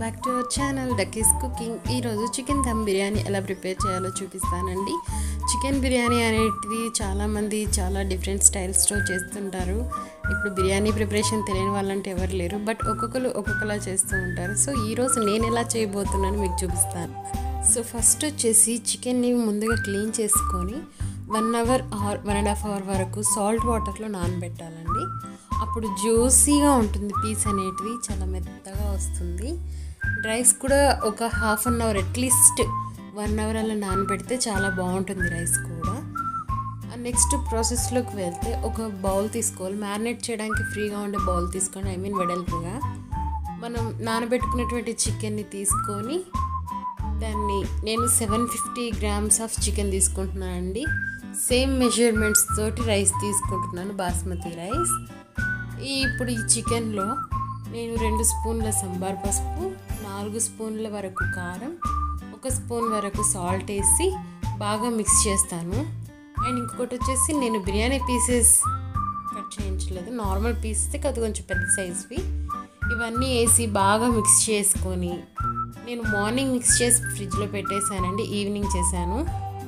back to our channel Duckies cooking ఈరోజు chicken dum biryani ఎలా prepare చేయాలో చూపిస్తానండి చికెన్ బిర్యానీ అనేటిది చాలామంది చాలా డిఫరెంట్ స్టైల్స్తో చేస్తుంటారు ఇప్పుడు బిర్యానీ ప్రిపరేషన్ తెలియని వాళ్ళంటే ఎవరు లేరు బట్ ఒక్కొక్కరు ఒక్కొక్కలా చేస్తూ ఉంటారు సో ఈరోజు నేను ఎలా చేయబోతున్నాను మీకు చూపిస్తాను సో ఫస్ట్ వచ్చేసి చికెన్ని ముందుగా క్లీన్ చేసుకొని one hour or one and half hour వరకు సాల్ట్ వాటర్లో నానబెట్టాలండి అప్పుడు జ్యూసీగా ఉంటుంది పీస్ అనేటివి చాలా మెత్తగా వస్తుంది రైస్ కూడా ఒక half an hour at least one hour అలా నానబెడితే చాలా బాగుంటుంది రైస్ కూడా నెక్స్ట్ ప్రాసెస్లోకి వెళ్తే ఒక బౌల్ తీసుకోవాలి మ్యారినేట్ చేయడానికి ఫ్రీగా ఉండే బౌల్ తీసుకోండి ఐ మీన్ వెడల్పుగా మనం నానబెట్టుకున్నటువంటి చికెన్ని తీసుకొని దాన్ని నేను seven fifty grams of chicken తీసుకుంటున్నాను అండి సేమ్ మెజర్మెంట్స్ తోటి రైస్ తీసుకుంటున్నాను బాస్మతి రైస్ ఈ ఇప్పుడు ఈ చికెన్లో నేను రెండు స్పూన్ల సంబార్ పసుపు నాలుగు స్పూన్ల వరకు కారం ఒక స్పూన్ వరకు సాల్ట్ వేసి బాగా మిక్స్ చేస్తాను అండ్ ఇంకొకటి వచ్చేసి నేను బిర్యానీ పీసెస్ కట్ చేయించలేదు నార్మల్ పీసెస్ అది కొంచెం పెద్ద సైజ్వి ఇవన్నీ వేసి బాగా మిక్స్ చేసుకొని నేను మార్నింగ్ మిక్స్ చేసి ఫ్రిడ్జ్లో పెట్టేశానండి ఈవినింగ్ చేశాను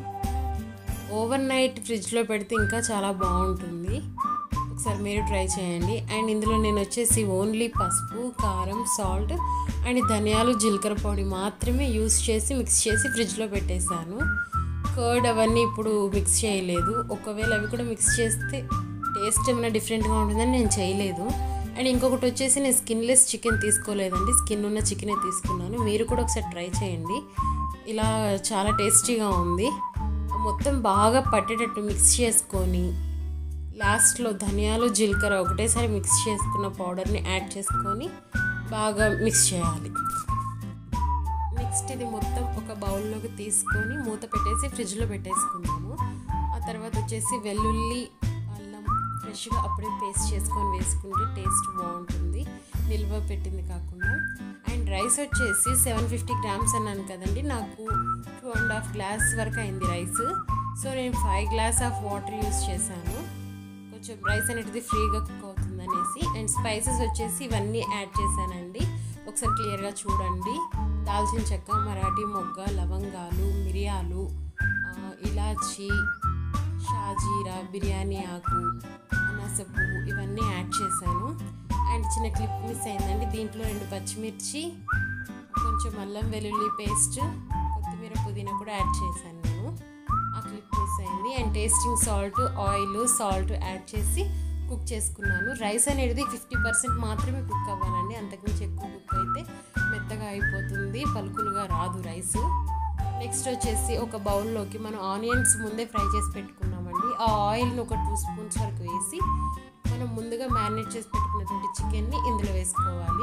ఓవర్ నైట్ ఫ్రిడ్జ్లో పెడితే ఇంకా చాలా బాగుంటుంది ఒకసారి మీరు ట్రై చేయండి అండ్ ఇందులో నేను వచ్చేసి ఓన్లీ పసుపు కారం సాల్ట్ అండ్ ధనియాలు జీలకర్ర పొడి మాత్రమే యూస్ చేసి మిక్స్ చేసి ఫ్రిడ్జ్లో పెట్టేశాను కర్డ్ అవన్నీ ఇప్పుడు మిక్స్ చేయలేదు ఒకవేళ అవి కూడా మిక్స్ చేస్తే టేస్ట్ ఏమైనా డిఫరెంట్గా ఉంటుందని నేను చేయలేదు అండ్ ఇంకొకటి వచ్చేసి నేను స్కిన్లెస్ చికెన్ తీసుకోలేదండి స్కిన్ ఉన్న చికెనే తీసుకున్నాను మీరు కూడా ఒకసారి ట్రై చేయండి ఇలా చాలా టేస్టీగా ఉంది మొత్తం బాగా పట్టేటట్టు మిక్స్ చేసుకొని లాస్ట్లో ధనియాలు జీలకర్ర ఒకటేసారి మిక్స్ చేసుకున్న పౌడర్ని యాడ్ చేసుకొని బాగా మిక్స్ చేయాలి నెక్స్ట్ ఇది మొత్తం ఒక బౌల్లోకి తీసుకొని మూత పెట్టేసి ఫ్రిడ్జ్లో పెట్టేసుకుందాము ఆ తర్వాత వచ్చేసి వెల్లుల్లి అల్లం ఫ్రెష్గా అప్పుడే పేస్ట్ చేసుకొని వేసుకుంటే టేస్ట్ బాగుంటుంది నిల్వ పెట్టింది కాకుండా అండ్ రైస్ వచ్చేసి సెవెన్ ఫిఫ్టీ గ్రామ్స్ అన్నాను కదండి నాకు టూ అండ్ హాఫ్ గ్లాస్ వరకు అయింది రైస్ సో నేను five glass of water use చేశాను కొంచెం రైస్ అనేది ఫ్రీగా కుక్ అవుతుంది అనేసి అండ్ స్పైసెస్ వచ్చేసి ఇవన్నీ యాడ్ చేశానండి ఒకసారి క్లియర్గా చూడండి దాల్చిన చెక్క మరాఠీ మొగ్గ లవంగాలు మిరియాలు ఇలాచి షాజీరా బిర్యానీ ఆకు అనాస పువ్వు ఇవన్నీ యాడ్ చేశాను అండ్ చిన్న క్లిప్ మిస్ అయిందండి దీంట్లో రెండు పచ్చిమిర్చి కొంచెం అల్లం వెల్లుల్లి పేస్ట్ కొత్తిమీర పుదీనా కూడా యాడ్ చేశాను నేను ఆ క్లిప్ మిస్ అయింది and tasting salt oil salt add చేసి కుక్ చేసుకున్నాను రైస్ అనేది ఫిఫ్టీ పర్సెంట్ మాత్రమే కుక్ అవ్వాలండి అంతకుమించి ఎక్కువ కుక్ అయితే మెత్తగా అయిపోతుంది పలుకులుగా రాదు రైస్ నెక్స్ట్ వచ్చేసి ఒక బౌల్లోకి మనం ఆనియన్స్ ముందే ఫ్రై చేసి పెట్టుకున్నామండి ఆ ఆయిల్ని ఒక టూ స్పూన్స్ వరకు వేసి మనం ముందుగా మ్యారినేట్ చేసి పెట్టుకున్నటువంటి చికెన్ని ఇందులో వేసుకోవాలి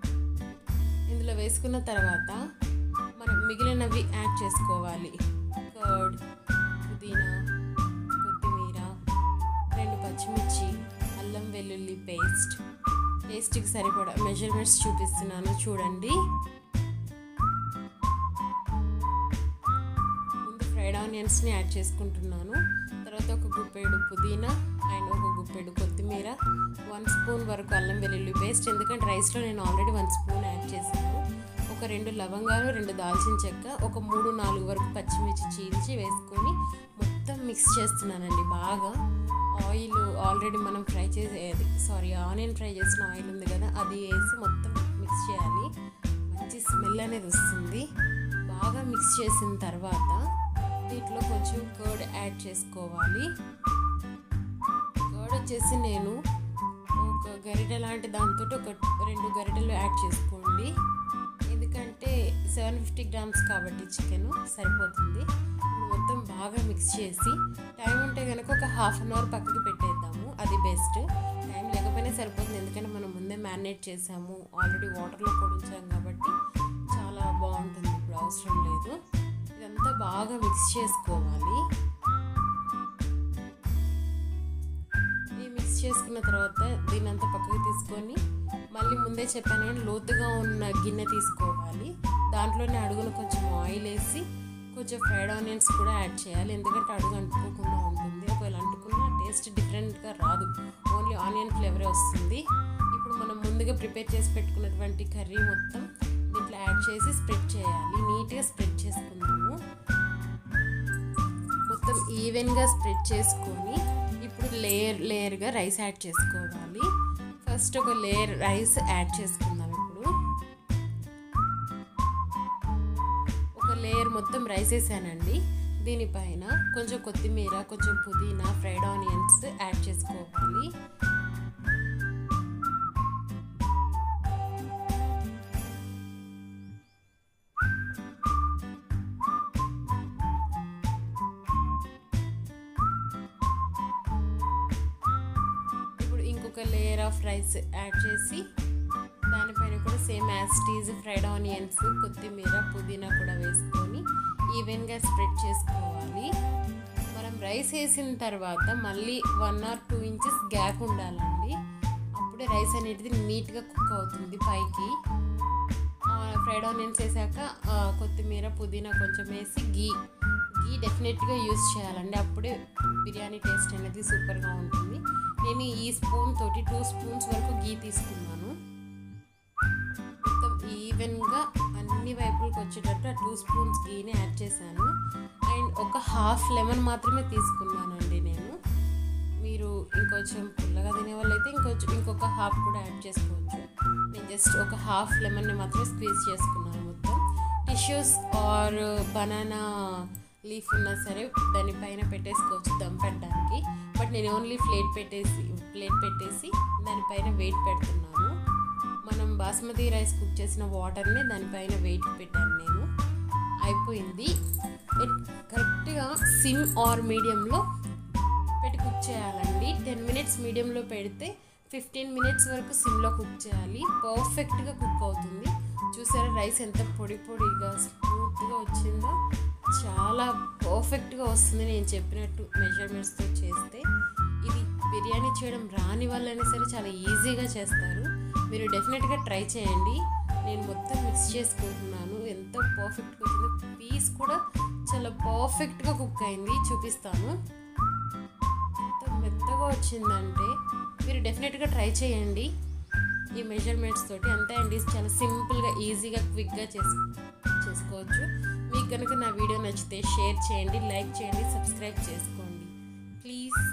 ఇందులో వేసుకున్న తర్వాత మనం మిగిలినవి యాడ్ చేసుకోవాలి కర్డ్ పుదీనా కొత్తిమీర రెండు పచ్చిమిర్చి అల్లం వెల్లుల్లి పేస్ట్ టేస్ట్కి సరిపడా మెజర్మెంట్స్ చూపిస్తున్నాను చూడండి ముందు ఫ్రైడ్ ఆనియన్స్ని యాడ్ చేసుకుంటున్నాను తర్వాత ఒక గుప్పెడు పుదీనా అండ్ ఒక గుప్పెడు కొత్తిమీర వన్ స్పూన్ వరకు అల్లం వెల్లుల్లి పేస్ట్ ఎందుకంటే రైస్లో నేను ఆల్రెడీ వన్ స్పూన్ యాడ్ చేశాను ఒక రెండు లవంగాలు రెండు దాల్చిన చెక్క ఒక మూడు నాలుగు వరకు పచ్చిమిర్చి చీల్చి వేసుకొని మొత్తం మిక్స్ చేస్తున్నానండి బాగా ఆయిల్ ఆల్రెడీ మనం ఫ్రై చేసేది సారీ ఆనియన్ ఫ్రై చేసిన ఆయిల్ ఉంది కదా అది వేసి మొత్తం మిక్స్ చేయాలి మంచి స్మెల్ అనేది వస్తుంది బాగా మిక్స్ చేసిన తర్వాత దీంట్లో కొంచెం కర్డ్ యాడ్ చేసుకోవాలి కర్డ్ వచ్చేసి నేను ఒక గరిటె లాంటి దాంతో ఒక రెండు గరిటెలు యాడ్ చేసుకోండి ఎందుకంటే సెవెన్ ఫిఫ్టీ గ్రామ్స్ కాబట్టి చికెన్ సరిపోతుంది మొత్తం బాగా మిక్స్ చేసి టైం ఉంటే కనుక ఒక హాఫ్ అన్ అవర్ పక్కకి పెట్టేద్దాము అది బెస్ట్ టైం లేకపోయినా సరిపోతుంది ఎందుకంటే మనం ముందే మ్యారినేట్ చేసాము ఆల్రెడీ వాటర్లో కూడా ఉంచాం కాబట్టి చాలా బాగుంటుంది ఇప్పుడు అవసరం లేదు ఇదంతా బాగా మిక్స్ చేసుకోవాలి ఈ మిక్స్ చేసుకున్న తర్వాత దీని అంతా పక్కకి తీసుకొని మళ్ళీ ముందే చెప్పాను కానీ లోతుగా ఉన్న గిన్నె తీసుకోవాలి దాంట్లోనే అడుగున కొంచెం ఆయిల్ వేసి కొంచెం ఫ్రైడ్ ఆనియన్స్ కూడా యాడ్ చేయాలి ఎందుకంటే అడుగు అంటుకోకుండా ఉంటుంది ఒకవేళ అంటుకున్న టేస్ట్ డిఫరెంట్గా రాదు ఓన్లీ ఆనియన్ ఫ్లేవరే వస్తుంది ఇప్పుడు మనం ముందుగా ప్రిపేర్ చేసి పెట్టుకున్నటువంటి కర్రీ మొత్తం దీంట్లో యాడ్ చేసి స్ప్రెడ్ చేయాలి నీట్గా స్ప్రెడ్ చేసుకుందాము మొత్తం ఈవెన్గా స్ప్రెడ్ చేసుకొని ఇప్పుడు లేయర్ లేయర్గా రైస్ యాడ్ చేసుకోవాలి ఫస్ట్ ఒక లేయర్ రైస్ యాడ్ చేసుకుందాం ఇప్పుడు ఒక లేయర్ మొత్తం రైస్ వేసానండి దీనిపైన కొంచెం కొత్తిమీర కొంచెం పుదీనా ఫ్రైడ్ ఆనియన్స్ యాడ్ చేసుకోవాలి ఇప్పుడు ఇంకొక లేయర్ ఆఫ్ రైస్ యాడ్ చేసి దానిపైన కూడా సేమ్ యాస్టీజ్ ఫ్రైడ్ ఆనియన్స్ కొత్తిమీర పుదీనా కూడా వేసుకొని ఈవెన్గా స్ప్రెడ్ చేసుకోవాలి మనం రైస్ వేసిన తర్వాత మళ్ళీ one or two inches gap ఉండాలండి అప్పుడే రైస్ అనేది నీట్గా కుక్ అవుతుంది పైకి ఫ్రైడ్ ఆనియన్స్ వేసాక ఆ, కొత్తిమీర పుదీనా కొంచెం వేసి గీ గీ డెఫినెట్గా యూస్ చేయాలండి అప్పుడే బిర్యానీ టేస్ట్ అనేది సూపర్గా ఉంటుంది నేను ఈ స్పూన్ తోటి టూ స్పూన్స్ వరకు గీ తీసుకున్నాను మొత్తం ఈవెన్గా అన్ని వైపులకు వచ్చేటట్టు ఆ టూ స్పూన్స్ గీని యాడ్ చేశాను అండ్ ఒక హాఫ్ లెమన్ మాత్రమే తీసుకున్నానండి నేను మీరు ఇంకొంచెం పుల్లగా తినే వాళ్ళైతే ఇంకొంచెం ఇంకొక హాఫ్ కూడా యాడ్ చేసుకోవచ్చు నేను జస్ట్ ఒక హాఫ్ లెమన్ని మాత్రమే స్క్వీజ్ చేసుకున్నాను మొత్తం టిష్యూస్ ఆర్ బనానా లీఫ్ ఉన్నా సరే దానిపైన పెట్టేసుకోవచ్చు దమ్ పెట్టడానికి బట్ నేను ఓన్లీ ప్లేట్ పెట్టేసి ప్లేట్ పెట్టేసి దానిపైన వెయిట్ పెడుతున్నాను మనం బాస్మతి రైస్ కుక్ చేసిన వాటర్ని దానిపైన వెయిట్ పెట్టాను నేను అయిపోయింది కరెక్ట్గా సిమ్ ఆర్ మీడియంలో పెట్టి కుక్ చేయాలండి టెన్ మినిట్స్ మీడియంలో పెడితే ఫిఫ్టీన్ మినిట్స్ వరకు సిమ్లో కుక్ చేయాలి పర్ఫెక్ట్గా కుక్ అవుతుంది చూసారా రైస్ ఎంత పొడి పొడిగా స్మూత్గా వచ్చిందో చాలా పర్ఫెక్ట్గా వస్తుంది నేను చెప్పినట్టు మెజర్మెంట్స్తో చేస్తే ఇది బిర్యానీ చేయడం రాని వాళ్ళైనా సరే చాలా ఈజీగా చేస్తారు మీరు డెఫినెట్గా ట్రై చేయండి నేను మొత్తం మిక్స్ చేసుకుంటున్నాను ఎంత పర్ఫెక్ట్గా వచ్చిందో పీస్ కూడా చాలా పర్ఫెక్ట్గా కుక్ అయింది చూపిస్తాను ఎంత మెత్తగా వచ్చిందంటే మీరు డెఫినెట్గా ట్రై చేయండి ఈ మెజర్మెంట్స్ తోటి అంతే అండి చాలా సింపుల్గా ఈజీగా క్విక్గా చేసు చేసుకోవచ్చు మీకు కనుక నా వీడియో నచ్చితే షేర్ చేయండి లైక్ చేయండి సబ్స్క్రైబ్ చేసుకోండి ప్లీజ్